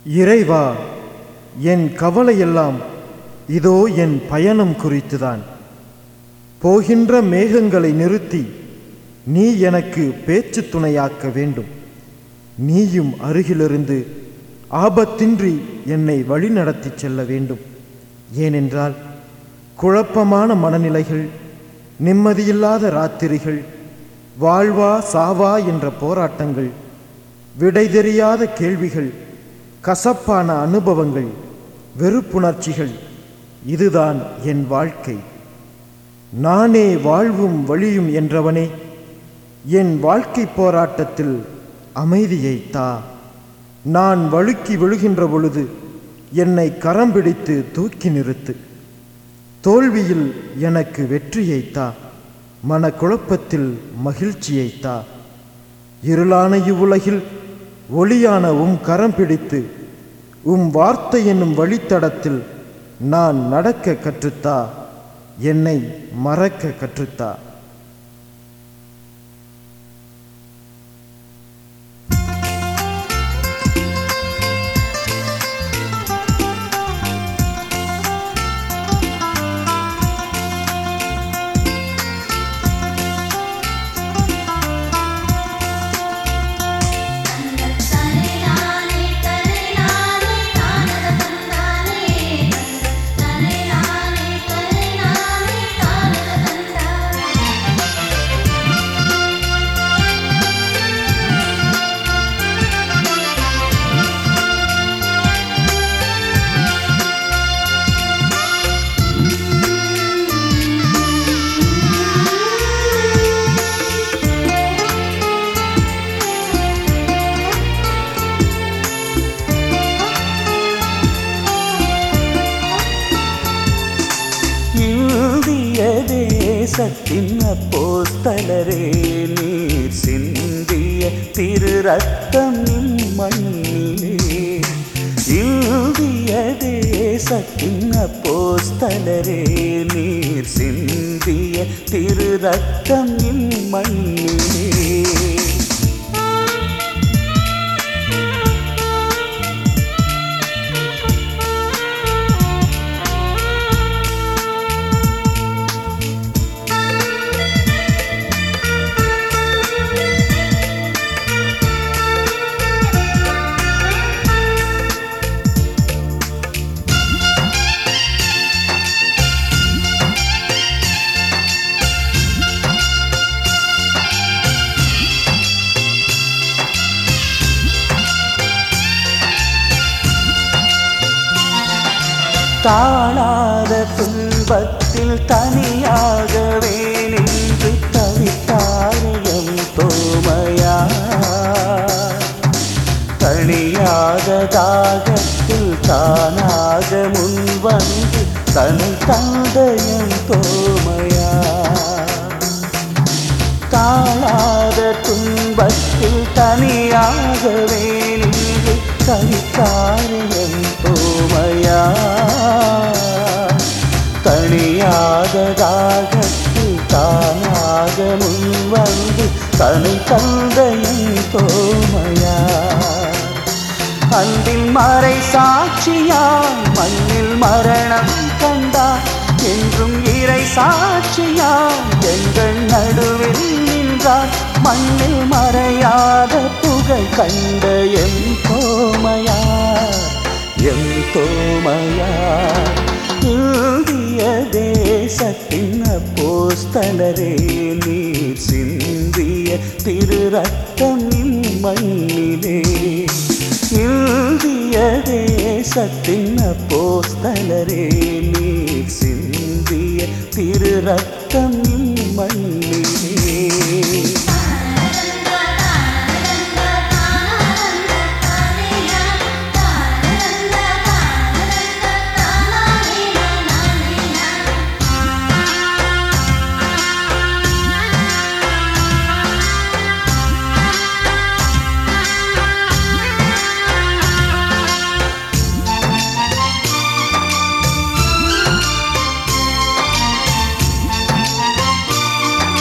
இறைவா என் கவலையெல்லாம் இதோ என் பயணம் குறித்துதான் போகின்ற மேகங்களை நிறுத்தி நீ எனக்கு பேச்சு துணையாக்க வேண்டும் நீயும் அருகிலிருந்து ஆபத்தின்றி என்னை வழிநடத்திச் செல்ல வேண்டும் ஏனென்றால் குழப்பமான மனநிலைகள் நிம்மதியில்லாத ராத்திரிகள் வாழ்வா சாவா என்ற போராட்டங்கள் விடை தெரியாத கேள்விகள் கசப்பான அனுபவங்கள் வெறுப்புணர்ச்சிகள் இதுதான் என் வாழ்க்கை நானே வாழ்வும் வழியும் என்றவனே என் வாழ்க்கை போராட்டத்தில் அமைதியை தா நான் வழுக்கி விழுகின்ற பொழுது என்னை கரம் பிடித்து தூக்கி நிறுத்து தோல்வியில் எனக்கு வெற்றியை தா மனக்குழப்பத்தில் மகிழ்ச்சியை தா இருளான இவ்வுலகில் ஒளியான உம் கரம் பிடித்து உம் வார்த்தை என்னும் வழித்தடத்தில் நான் நடக்க கற்றுத்தா என்னை மறக்க கற்றுத்தா தன்னையானே தன்னையானே தானத தந்தானே தன்னையானே தன்னையானே தானத தந்தானே இந்திய தேசத்தின் அப்போஸ்தலரே நீர் சிந்திய திரு ரத்தம் மண்ணிலே இந்திய தேசத்தின் அப்போஸ்தலரே நீர் சிந்திய திரு ரத்தம் மண்ணிலே தாழாத துன்பத்தில் தனியாகவே நின்று தவித்தாரியம் தோமையா தனியாத தாகத்தில் தானாக முன்வந்து தனி தந்தையம் தோமையா தாழாத துன்பத்தில் தனியாகவே நின்று தவித்தாரியம் தோமையா தனியாத தாகத்தில் தானாக முன்வந்து தனி தந்தையும் தோமையா அன்பின் மறை சாட்சியாய் மண்ணில் மரணம் கண்டார் என்றும் இறை சாட்சியாய் எங்கள் நடுவில் நின்றார் மண்ணில் மறையாத புகழ் கண்ட எம் தோமையார் எம் தோமையார் இந்திய தேசத்தின் அப்போஸ்தலரே நீர் சிந்திய திரு ரத்தம் மண்ணிலே இந்திய தேசத்தின் அப்போஸ்தலரே நீர் சிந்திய திரு ரத்தம் மண்ணிலே தன்னையானே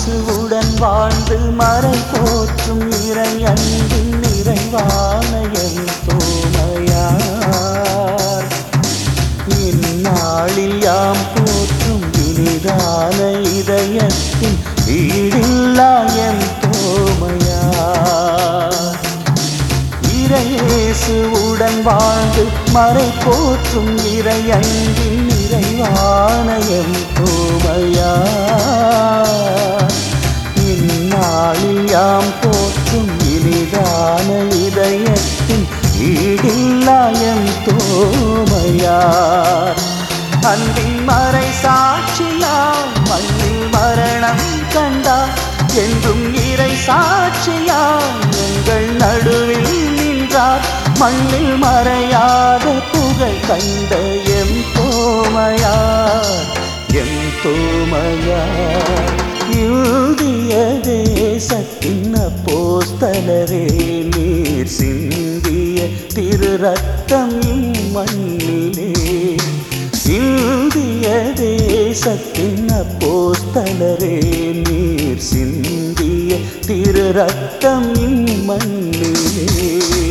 இயேசுவுடன் வாழ்ந்து மறை போற்றும் இறை அன்பின் நிறைவான என் தோமையார் இந்நாளில் யாம் போற்றும் இனிதான இதயத்தின் ஈடில்லா என் தோமையார் இறையேசுவுடன் வாழ்ந்து மறை போற்றும் இறை அன்பின் நிறைவான எம் தோமையார் இந்நாளில் யாம் போற்றும் இனிதான இதயத்தின் ஈடில்லா எம் தோமையார் அன்பின் மறை சாட்சியாம் மண்ணில் மரணம் கண்டார் என்றும் இறை சாட்சியாம் எங்கள் நடுவில் நின்றார் மண்ணில் மறையாத புகழ் கண்ட எம் தோமையார் எம் தோமையார் இந்திய தேசத்தின் அப்போஸ்தலரே நீர் சிந்திய திரு ரத்தம் மண்ணிலே இந்திய தேசத்தின் அப்போஸ்தலரே நீர் சிந்திய திரு ரத்தம் மண்ணிலே